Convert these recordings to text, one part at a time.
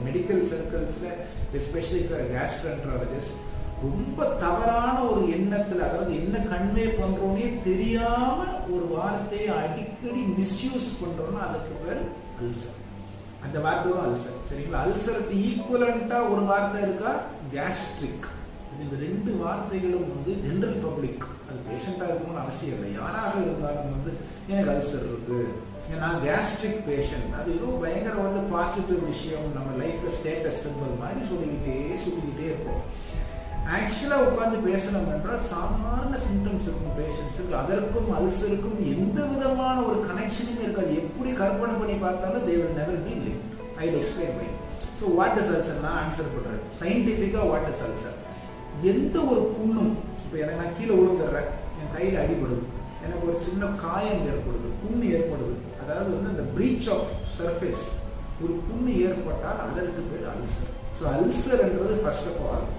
medical சர்க்கிள்ஸ்ல especially கேஸ்ட்ரன்ட்ராலஜிஸ்ட் ரொம்ப தவறான ஒரு எண்ணத்துல அதாவது என்ன கன்வே பண்றோன்னே தெரியாம ஒரு வார்த்தையை அடிக்கடி மிஸ்யூஸ் பண்றோம்னா அதுக்கு பேர் அல்சர் அந்த வார்த்தை தான் அல்சர் சரிங்களா அல்சருக்கு ஈக்குவலண்டா ஒரு வார்த்தை இருக்கா கேஸ்ட்ரிக் இந்த ரெண்டு வார்த்தைகளும் வந்து ஜென்ரல் பப்ளிக் அது பேஷண்டா இருக்கணும்னு அவசியம் இல்லை யாராக இருந்தாலும் வந்து எனக்கு அல்சர் இருக்கு நான் கேஸ்ட்ரிக் பேஷண்ட் அது ஏதோ பயங்கர வந்து பாசிட்டிவ் விஷயம் நம்ம லைஃப்ல ஸ்டேட்டஸ் சிம்பிள் மாதிரி சொல்லிக்கிட்டே சுத்திக்கிட்டே இருப்போம் ஆக்சுவலாக உட்காந்து பேசணும் என்றால் சாதாரண சிம்டம்ஸ் இருக்கும் பேஷண்ட்ஸுக்கு அதற்கும் அல்சருக்கும் எந்த விதமான ஒரு கனெக்ஷனுமே இருக்காது எப்படி கற்பனை பண்ணி பார்த்தாலும் they will never be link I will explain my so what is ulcer நான் ஆன்சர் பண்ணுறேன் சயின்டிஃபிக்காக வாட் இஸ் அல்சர் எந்த ஒரு புண்ணும் இப்போ எனக்கு நான் கீழே விழுந்துடுறேன் என் கையில் அடிபடுது எனக்கு ஒரு சின்ன காயம் ஏற்படுது புண்ணு ஏற்படுது அதாவது வந்து இந்த பிரீச் ஆஃப் சர்ஃபேஸ் ஒரு புண்ணு ஏற்பட்டால் அதற்கு பேர் அல்சர் ஸோ அல்சர்ன்றது ஃபர்ஸ்ட் ஆஃப் ஆல்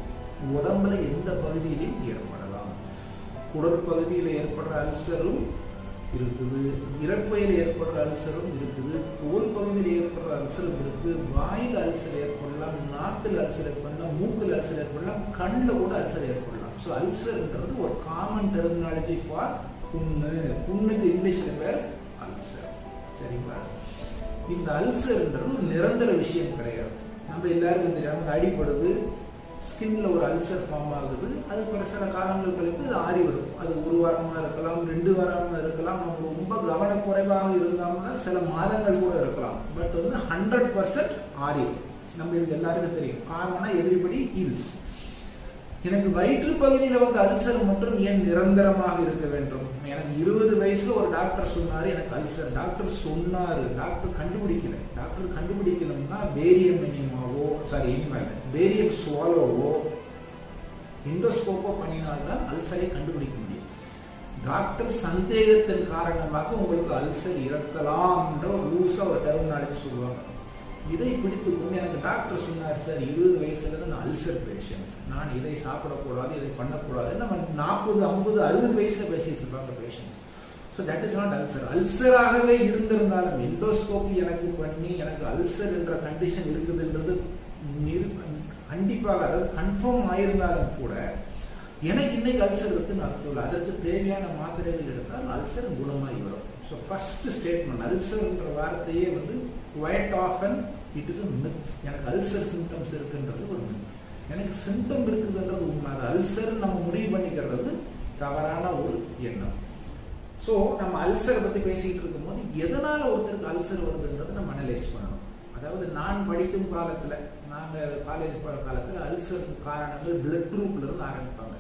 உடம்புல எந்த பகுதியிலையும் ஏற்படலாம் குடற்பகுதியில் ஏற்படுற அல்சரும் இருக்குது இறப்பையில் ஏற்படுற அல்சரும் இருக்குது தோல் பகுதியில் ஏற்படுற அல்சரும் இருக்கு வாயில் அல்சர் ஏற்படலாம் நாக்கில் அல்சர் ஏற்படலாம் மூக்கில் அல்சர் ஏற்படலாம் கண்ணில் கூட அல்சர் ஏற்படலாம் ஸோ அல்சர்ன்றது ஒரு காமன் டெர்மினாலஜி ஃபார் புண்ணு புண்ணுக்கு இங்கிலீஷில் பேர் அல்சர் சரிங்களா இந்த அல்சர்ன்றது ஒரு நிரந்தர விஷயம் கிடையாது நம்ம எல்லாருக்கும் தெரியாம அடிப்படுது ஸ்கின்ல ஒரு அல்சர் ஃபார்ம் ஆகுது அது பிற சில காலங்கள் கழித்து அது ஆறி வரும் அது ஒரு வாரமா இருக்கலாம் ரெண்டு வாரமா இருக்கலாம் நம்ம ரொம்ப கவனக்குறைவாக இருந்தோம்னா சில மாதங்கள் கூட இருக்கலாம் பட் வந்து ஹண்ட்ரட் பர்சன்ட் ஆறி நம்ம இது எல்லாருக்கும் தெரியும் காரணம்னா எவ்ரிபடி ஹீல்ஸ் எனக்கு வயிற்று பகுதியில் வந்து அல்சர் மட்டும் ஏன் நிரந்தரமாக இருக்க வேண்டும் எனக்கு இருபது வயசுல ஒரு டாக்டர் சொன்னாரு எனக்கு அல்சர் டாக்டர் சொன்னாரு டாக்டர் கண்டுபிடிக்கல டாக்டர் கண்டுபிடிக்கணும்னா பேரியம் எனிமாவோ சாரி எனிமா பேரியம் சுவாலோவோ இண்டோஸ்கோப்போ பண்ணினால்தான் அல்சரை கண்டுபிடிக்க முடியும் டாக்டர் சந்தேகத்தின் காரணமாக உங்களுக்கு அல்சர் இறக்கலாம்ன்ற ஒரு லூஸா ஒரு டெர்மினாலஜி சொல்லுவாங்க இதை பிடித்து கொண்டு எனக்கு டாக்டர் சொன்னார் சார் இருபது வயசுல இருந்து நான் அல்சர் பேஷண்ட் நான் இதை சாப்பிடக்கூடாது இதை பண்ணக்கூடாது நம்ம நாற்பது ஐம்பது அறுபது வயசுல பேசிட்டு இருப்பாங்க patients so that is not ulcer அல்சராகவே இருந்திருந்தாலும் எண்டோஸ்கோபி எனக்கு பண்ணி எனக்கு அல்சர் என்ற கண்டிஷன் இருக்குதுன்றது கண்டிப்பாக அதாவது கன்ஃபார்ம் ஆயிருந்தாலும் கூட எனக்கு இன்னைக்கு அல்சர் இருக்குன்னு அர்த்தம் இல்லை அதற்கு தேவையான மாத்திரைகள் எடுத்தால் அல்சர் குணமாகி வரும் ஸோ ஃபர்ஸ்ட் ஸ்டேட்மெண்ட் அல்சர்ன்ற வார்த்தையே வந்து quite often it is a myth எனக்கு அல்சர் சிம்டம்ஸ் இருக்குன்றது ஒரு மித் எனக்கு சிம்டம் இருக்குதுன்றது உண்மை அது அல்சர் நம்ம முடிவு பண்ணிக்கிறது தவறான ஒரு எண்ணம் ஸோ நம்ம அல்சரை பற்றி பேசிக்கிட்டு இருக்கும்போது எதனால ஒருத்தருக்கு அல்சர் வருதுன்றதை நம்ம அனலைஸ் பண்ணணும் அதாவது நான் படிக்கும் காலத்தில் நாங்கள் காலேஜ் போகிற காலத்தில் அல்சருக்கு காரணங்கள் பிளட் குரூப்ல இருந்து ஆரம்பிப்பாங்க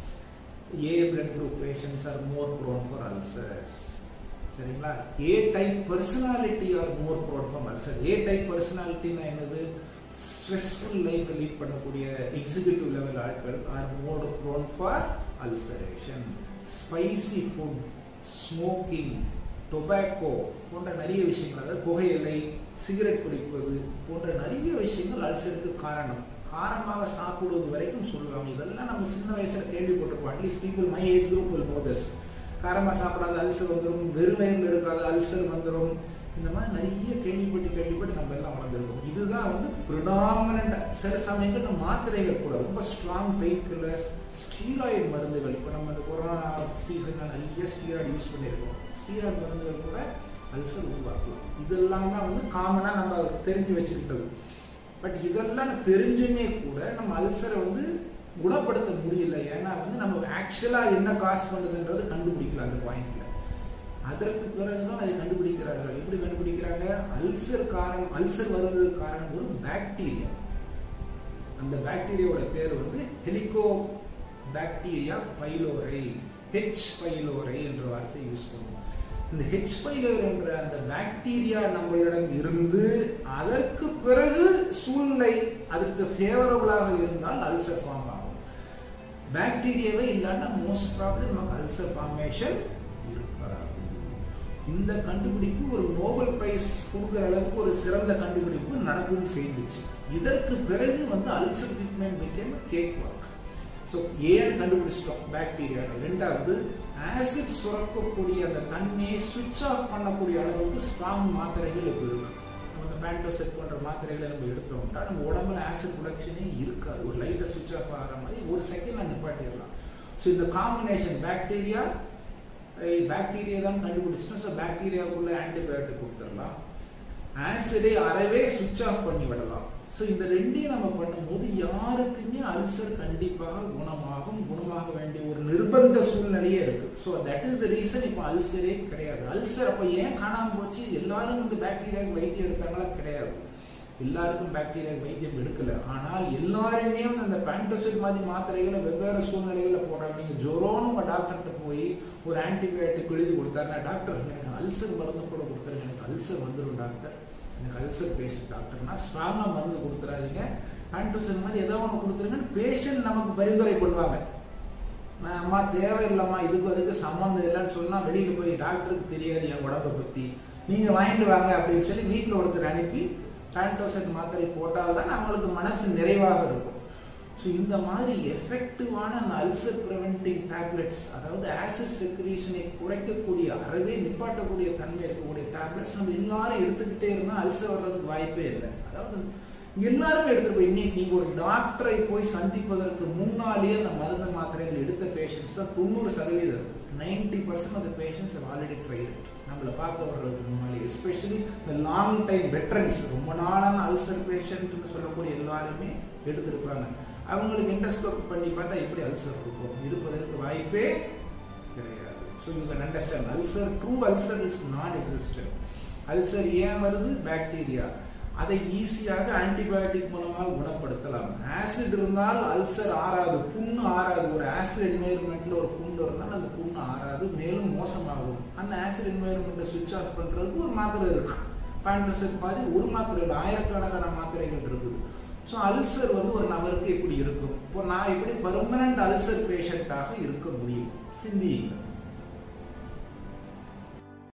A blood group patients are more prone for ulcers சரிங்களா ஏ டைப் பர்சனாலிட்டி ஆர் மோர் ப்ரோன் ஃபார் அல்சர் ஏ டைப் பர்சனாலிட்டினா என்னது ஸ்ட்ரெஸ்ஃபுல் லைஃப் லீட் பண்ணக்கூடிய எக்ஸிக்யூட்டிவ் லெவல் ஆட்கள் are more prone for ulceration spicy food smoking tobacco போன்ற நிறைய விஷயங்கள் அதாவது புகையிலை சிகரெட் குடிப்பது போன்ற நிறைய விஷயங்கள் அல்சருக்கு காரணம் காரமாக சாப்பிடுவது வரைக்கும் சொல்லுவாங்க இதெல்லாம் நம்ம சின்ன வயசுல கேள்விப்பட்டிருப்போம் at least people my age group will know this காரமாக சாப்பிடாத அல்சர் வந்துடும் வெறும் வயலில் இருக்காத அல்சர் வந்துடும் இந்த மாதிரி நிறைய கேள்விப்பட்டு கேள்விப்பட்டு நம்ம எல்லாம் வளர்ந்துருக்கோம் இதுதான் வந்து ப்ரிடாமினண்டா சில சமயங்கள் மாத்திரைகள் கூட ரொம்ப ஸ்ட்ராங் பெயின் கில்லர்ஸ் ஸ்டீராய்டு மருந்துகள் இப்போ நம்ம இந்த கொரோனா சீசன்ல நிறைய ஸ்டீராய்டு யூஸ் பண்ணியிருக்கோம் ஸ்டீராய்டு மருந்துகள் கூட அல்சர் உருவாக்கலாம் இதெல்லாம் தான் வந்து காமனாக நம்ம தெரிஞ்சு வச்சுக்கிட்டது பட் இதெல்லாம் தெரிஞ்சுமே கூட நம்ம அல்சரை வந்து குணப்படுத்த முடியல ஏன்னா வந்து நம்ம ஆக்சுவலா என்ன காசு பண்ணுதுன்றது கண்டுபிடிக்கல அந்த பாயிண்ட்ல அதற்கு பிறகுதான் அதை கண்டுபிடிக்கிறார்கள் எப்படி கண்டுபிடிக்கிறாங்க அல்சர் காரணம் அல்சர் வருவதற்கு காரணம் ஒரு பாக்டீரியா அந்த பாக்டீரியாவோட பேர் வந்து ஹெலிகோ பாக்டீரியா பைலோரை ஹெச் பைலோரை என்ற வார்த்தை யூஸ் பண்ணுவோம் இந்த ஹெச் பைலோர் என்ற அந்த பாக்டீரியா நம்மளிடம் இருந்து அதற்கு பிறகு சூழ்நிலை அதற்கு ஃபேவரபுளாக இருந்தால் அல்சர் ஃபார்ம் ஆகும் பாக்டீரியாவே இல்லாட்டா மோஸ்ட் ப்ராப்ளம் நமக்கு அல்சர் ஃபார்மேஷன் இருக்காது இந்த கண்டுபிடிப்பு ஒரு நோபல் பிரைஸ் கொடுக்குற அளவுக்கு ஒரு சிறந்த கண்டுபிடிப்பு நடக்கும் செய்துச்சு இதற்கு பிறகு வந்து ulcer treatment became cake work so ஏன்னு கண்டுபிடிச்சிட்டோம் பாக்டீரியா ரெண்டாவது ஆசிட் சுரக்கக்கூடிய அந்த தண்ணியை சுவிட்ச் ஆஃப் பண்ணக்கூடிய அளவுக்கு ஸ்ட்ராங் மாத்திரைகள் இப்போ இருக்கு நம்ம இந்த பேண்டோசெட் போன்ற மாத்திரைகளை நம்ம எடுத்தோம்னா நம்ம உடம்புல ஆசிட் ப்ரொடக்ஷனே இருக்காது ஒரு லைட்டை சுவிட்ச் ஆஃப் ஆகிற மாதிரி ஒரு செகண்ட் நிப்பாட்டிடலாம் ஸோ இந்த காம்பினேஷன் பாக்டீரியா பாக்டீரியா தான் கண்டுபிடிச்சிட்டோம் ஸோ பாக்டீரியாவுக்குள்ள ஆன்டிபயோட்டிக் கொடுத்துடலாம் ஆசிடை அறவே சுவிட்ச் ஆஃப் பண்ணி விடலாம் ஸோ இந்த ரெண்டையும் நம்ம பண்ணும்போது யாருக்குமே அல்சர் கண்டிப்பாக குணமாகும் குணமாக வேண்டிய ஒரு நிர்பந்த சூழ்நிலையே இருக்கு so that is the reason இப்போ அல்சரே கிடையாது அல்சர் அப்போ ஏன் காணாம போச்சு எல்லாரும் இந்த பாக்டீரியாவுக்கு வைத்தியம் எடுத்தாங்களா கிடையாது எல்லாருக்கும் பாக்டீரியா வைத்தியம் எடுக்கல ஆனால் எல்லாருமே வந்து அந்த பேண்டோசிட் மாதிரி மாத்திரைகளை வெவ்வேறு சூழ்நிலைகளில் போடுறாங்க நீங்க ஜொரோன்னு உங்க டாக்டர்கிட்ட போய் ஒரு ஆன்டிபயோட்டிக் எழுதி கொடுத்தாருன்னா டாக்டர் எனக்கு அல்சர் மருந்து கூட கொடுத்தாரு எனக்கு அல்சர் வந்துடும் டாக்டர் எனக்கு அல்சர் பேஷண்ட் டாக்டர்னா ஸ்ட்ராங்காக மருந்து கொடுத்துறாதீங்க பேண்டோசிட் மாதிரி ஏதோ ஒன்று கொடுத்துருங்கன்னு பேஷண்ட் நமக்கு பரிந்துரை பண்ணுவாங்க நான் அம்மா தேவையில்லைம்மா இதுக்கு அதுக்கு சம்மந்தம் இல்லைன்னு சொன்னா வெளியில போய் டாக்டருக்கு தெரியாது என் உடம்பை பத்தி நீங்க வாங்கிட்டு வாங்க அப்படின்னு சொல்லி வீட்டில் ஒருத்தர் அனுப்பி பேண்டோசெட் மாத்திரை போட்டால் தான் நம்மளுக்கு மனசு நிறைவாக இருக்கும் ஸோ இந்த மாதிரி எஃபெக்டிவான அந்த அல்சர் ப்ரிவென்டிங் டேப்லெட்ஸ் அதாவது ஆசிட் செக்ரீஷனை குறைக்கக்கூடிய அறவே நிப்பாட்டக்கூடிய தன்மை இருக்கக்கூடிய டேப்லெட்ஸ் நம்ம எல்லாரும் எடுத்துக்கிட்டே இருந்தால் அல்சர் வர்றதுக்கு வாய்ப்பே இல்லை அதாவது எல்லாருமே எடுத்துட்டு போய் இன்னைக்கு நீங்க ஒரு டாக்டரை போய் சந்திப்பதற்கு முன்னாலேயே அந்த மருந்து மாத்திரைகள் எடுத்த பேஷண்ட்ஸ் தான் தொண்ணூறு சதவீதம் நைன்டி பர்சன்ட் அந்த பேஷண்ட்ஸ் ஆல்ரெடி ட்ரைட் நம்மளை பார்க்க வர்றதுக்கு முன்னாடி எஸ்பெஷலி இந்த லாங் டைம் வெட்டரன்ஸ் ரொம்ப நாளான அல்சர் பேஷண்ட்னு சொல்லக்கூடிய எல்லாருமே எடுத்திருப்பாங்க அவங்களுக்கு எண்டோஸ்கோப் பண்ணி பார்த்தா எப்படி அல்சர் இருக்கும் இருப்பதற்கு வாய்ப்பே கிடையாது so you can understand ulcer true ulcer is not existent ulcer ஏன் வருது பாக்டீரியா அதை ஈஸியாக ஆன்டிபயோட்டிக் மூலமாக குணப்படுத்தலாம் ஆசிட் இருந்தால் அல்சர் ஆறாது புண்ணு ஆறாது ஒரு ஆசிட் என்வைரன்மெண்ட்ல ஒரு புண்ணு இருந்தால் அந்த புண்ணு ஆறாது மேலும் மோசமாகும் அந்த ஆசிட் என்வைரன்மெண்ட்டை சுவிட்ச் ஆஃப் பண்றதுக்கு ஒரு மாத்திரை இருக்கு பேண்டோசெட் மாதிரி ஒரு மாத்திரை இல்லை ஆயிரக்கணக்கான மாத்திரைகள் இருக்குது ஸோ அல்சர் வந்து ஒரு நபருக்கு எப்படி இருக்கும் இப்போ நான் எப்படி பர்மனன்ட் அல்சர் பேஷண்டாக இருக்க முடியும் சிந்தியுங்கள்